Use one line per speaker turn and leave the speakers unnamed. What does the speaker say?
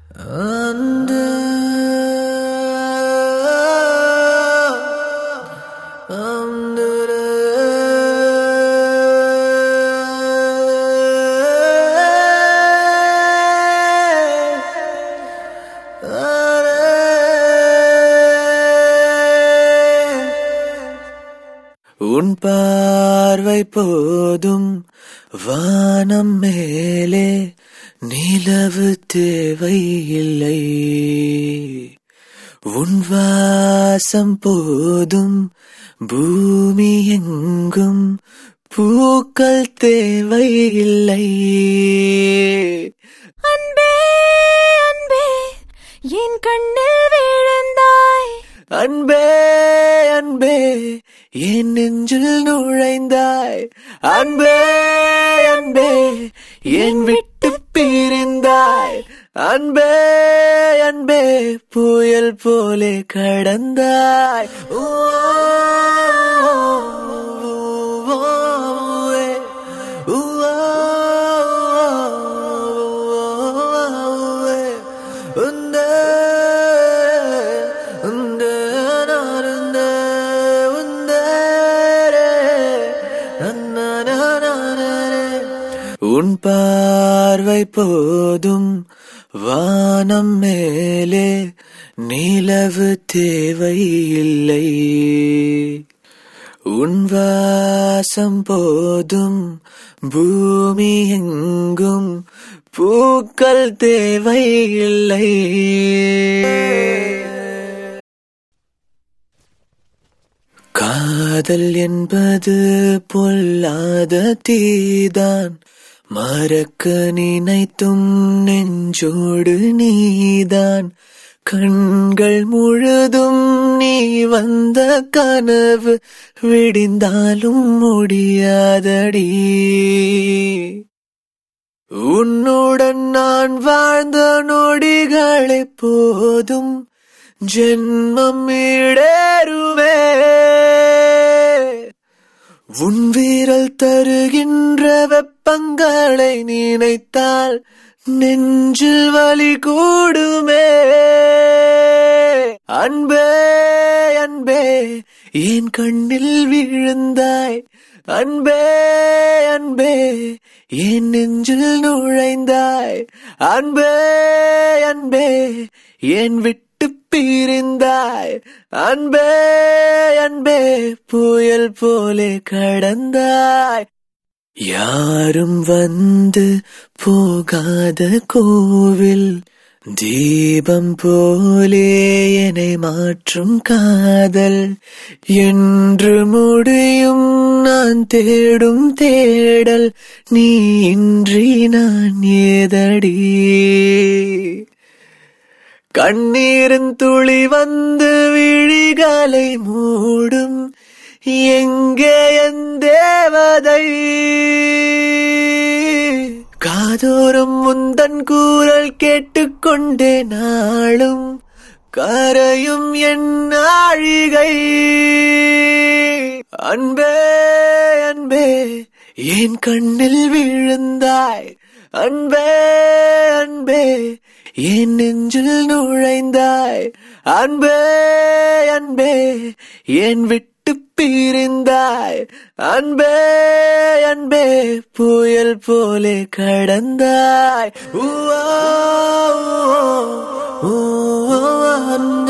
அந்த உன் பார்வை போதும் வானம் மேலே நிலவு தேவையில்லை உன் வாசம் போதும் பூமி எங்கும் பூக்கள் தேவையில்லை
அன்பே அன்பே என் கண்ணில் விழுந்தாய்
அன்பே அன்பே என் நெஞ்சில் நுழைந்தாய் அன்பே அன்பே என் விட்டு பிரிந்தாய் அன்பே அன்பே புயல் போலே கடந்தாய் ஓ, ஓ, ஏ, ஓ, ஏ, உந்தே, உந்தே, நாருந்தே, உந்தே, நன்னனனனனே. உன் பார்வை போதும் வானம் மேலே நிலவு தேவையில்லை உன் வாசம் போதும் பூமி எங்கும் பூக்கள் தேவையில்லை காதல் என்பது பொல்லாத தீதான் மறக்க நினைத்தும் நெஞ்சோடு நீதான் கண்கள் முழுதும் நீ வந்த கனவு விடிந்தாலும் முடியாதடி உன்னுடன் நான் வாழ்ந்த நொடிகளை போதும் ஜென்மம் ஈடேறுவே உன் வீரல் தருகின்ற வெப்பங்களை நினைத்தால் நெஞ்சில் வலி கூடுமே அன்பே அன்பே என் கண்ணில் விழுந்தாய் அன்பே அன்பே என் நெஞ்சில் நுழைந்தாய் அன்பே அன்பே என் விட்டு பிரிந்தாய் அன்பே அன்பே புயல் போலே கடந்தாய் யாரும் வந்து போகாத கோவில் தீபம் போலே என்னை மாற்றும் காதல் என்று முடியும் நான் தேடும் தேடல் நீ இன்றி நான் ஏதடி கண்ணீரின் துளி வந்து விழிகளை மூடும் எங்கே என் தேவதை காதோறும் முந்தன் கூறல் கேட்டுக்கொண்டே நாளும் கரையும் என் நாழிகை அன்பே அன்பே என் கண்ணில் விழுந்தாய் அன்பே அன்பே என் நெஞ்சில் நுழைந்தாய் அன்பே அன்பே என் விட்டு பிரிந்தாய் அன்பே அன்பே புயல் போலே கடந்தாய் ஊ, ஆ, ஊ, ஆ, ஊ, ஆ, அன்பே